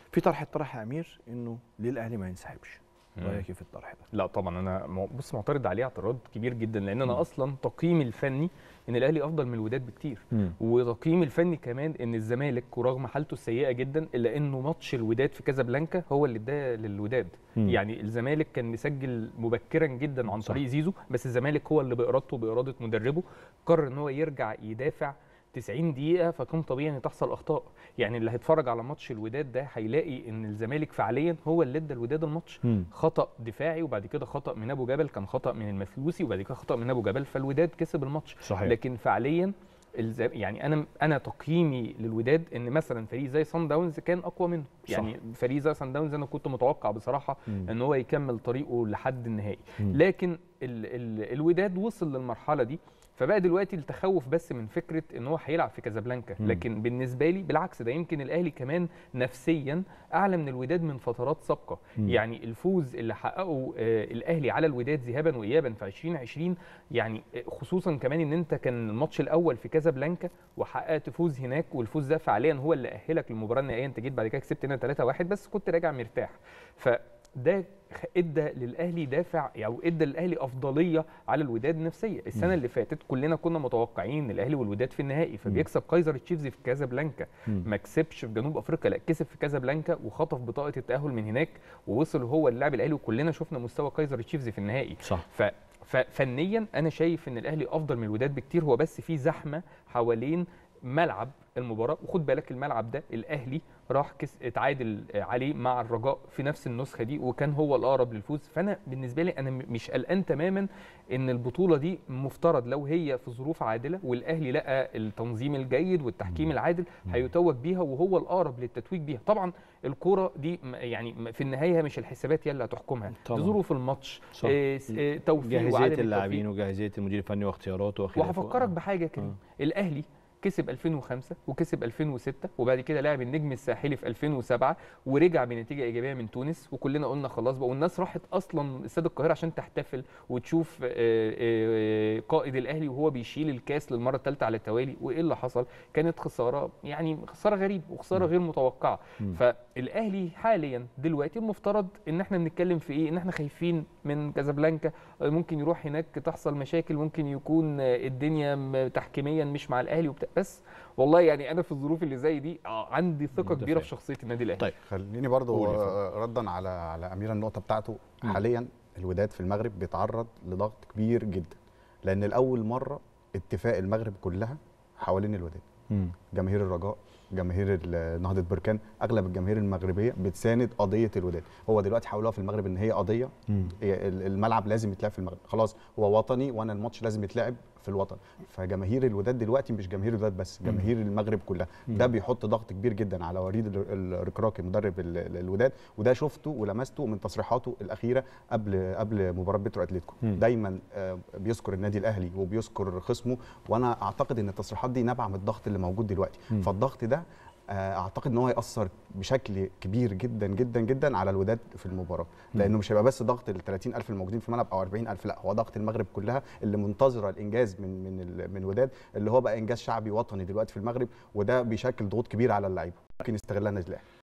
في طرح اتطرح يا امير انه ليه الاهلي ما ينسحبش رايك إيه في الطرح ده لا طبعا انا م- بص معترض عليه اعتراض كبير جدا لان انا اصلا تقييمي الفني ان الاهلي افضل من الوداد بكتير مم. وتقييمي الفني كمان ان الزمالك ورغم حالته السيئه جدا الا انه ماتش الوداد في كازابلانكا هو اللي اداه للوداد مم. يعني الزمالك كان مسجل مبكرا جدا عن صح. طريق زيزو بس الزمالك هو اللي بارادته باراده مدربه قرر ان هو يرجع يدافع 90 دقيقة فكان طبيعي ان تحصل اخطاء، يعني اللي هيتفرج على ماتش الوداد ده هيلاقي ان الزمالك فعليا هو اللي ادى الوداد الماتش، مم. خطا دفاعي وبعد كده خطا من ابو جبل كان خطا من المفلوسي وبعد كده خطا من ابو جبل فالوداد كسب الماتش صحيح لكن فعليا الز- يعني انا انا تقييمي للوداد ان مثلا فريق زي صن داونز كان اقوى منه صح. يعني فريق زي صن داونز انا كنت متوقع بصراحه مم. ان هو يكمل طريقه لحد النهائي مم. لكن ال ال الوداد وصل للمرحله دي فبقى دلوقتي التخوف بس من فكره ان هو هيلعب في كازابلانكا مم. لكن بالنسبه لي بالعكس ده يمكن الاهلي كمان نفسيا اعلى من الوداد من فترات سابقه مم. يعني الفوز اللي حققه آه، الاهلي على الوداد ذهابا وايابا في 2020 يعني آه، خصوصا كمان ان انت كان الماتش الاول في كازابلانكا وحققت فوز هناك والفوز ده فعليا هو اللي اهلك للمباراه النهائيه انت جيت بعد كده كسبت هنا 3-1 بس كنت راجع مرتاح فده خ- ادى للاهلي دافع او ادى للاهلي افضليه على الوداد نفسيه السنه مم. اللي فاتت كلنا كنا متوقعين ان الاهلي والوداد في النهائي فبيكسب كايزر تشيفز في كازابلانكا مم. ما كسبش في جنوب افريقيا لا كسب في كازابلانكا وخطف بطاقه التاهل من هناك ووصل هو اللاعب الاهلي وكلنا شفنا مستوى كايزر تشيفز في النهائي صح ف ففنيا انا شايف ان الاهلي افضل من الوداد بكتير هو بس في زحمه حوالين ملعب المباراه وخد بالك الملعب ده الاهلي راح كس اتعادل عليه مع الرجاء في نفس النسخه دي وكان هو الاقرب للفوز فانا بالنسبه لي انا م- مش قلقان تماما ان البطوله دي مفترض لو هي في ظروف عادله والاهلي لقى التنظيم الجيد والتحكيم العادل هيتوج بيها وهو الاقرب للتتويج بيها طبعا الكوره دي م- يعني م- في النهايه مش الحسابات هي اللي هتحكمها طبعاً. دي ظروف الماتش صح. آه، س- آه، توفيق جاهزيه وعدم التوفيق. اللاعبين وجاهزيه المدير الفني واختياراته وخلافه. وهفكرك بحاجه كده الاهلي كسب 2005 وكسب 2006 وبعد كده لعب النجم الساحلي في 2007 ورجع بنتيجه ايجابيه من تونس وكلنا قلنا خلاص بقى والناس راحت اصلا استاد القاهره عشان تحتفل وتشوف آه، آه، قائد الاهلي وهو بيشيل الكاس للمره الثالثه على التوالي وايه اللي حصل كانت خساره يعني خساره غريبه وخساره غير متوقعه مم. فالاهلي حاليا دلوقتي المفترض ان احنا بنتكلم في ايه ان احنا خايفين من كازابلانكا آه، ممكن يروح هناك تحصل مشاكل ممكن يكون آه، الدنيا م- تحكيميا مش مع الاهلي وبتاع بس والله يعني انا في الظروف اللي زي دي آه، عندي ثقه متفائل. كبيره في شخصيه النادي الاهلي طيب خليني برضو قول يا آه، ردا على على امير النقطه بتاعته مم. حاليا الوداد في المغرب بيتعرض لضغط كبير جدا لان لاول مره اتفاق المغرب كلها حوالين الوداد مم. جماهير الرجاء جماهير ال- نهضه بركان اغلب الجماهير المغربيه بتساند قضيه الوداد هو دلوقتي حولوها في المغرب ان هي قضيه مم. هي ال- الملعب لازم يتلعب في المغرب خلاص هو وطني وانا الماتش لازم يتلعب في الوطن فجماهير الوداد دلوقتي مش جماهير الوداد بس جماهير المغرب كلها ده بيحط ضغط كبير جدا على وليد ال- الركراكي مدرب ال- ال- الوداد وده شفته ولمسته من تصريحاته الاخيره قبل قبل مباراه بيترو اتلتيكو مم. دايما آه، بيذكر النادي الاهلي وبيذكر خصمه وانا اعتقد ان التصريحات دي نابعه من الضغط اللي موجود دلوقتي مم. فالضغط ده آه، اعتقد ان هو هياثر بشكل كبير جدا جدا جدا على الوداد في المباراه لانه مش هيبقى بس ضغط ال 30000 الموجودين في الملعب او 40000 لا هو ضغط المغرب كلها اللي منتظره الانجاز من من ال- من الوداد اللي هو بقى انجاز شعبي وطني دلوقتي في المغرب وده بيشكل ضغوط كبير على اللعيبه ممكن يستغلها النادي الاهلي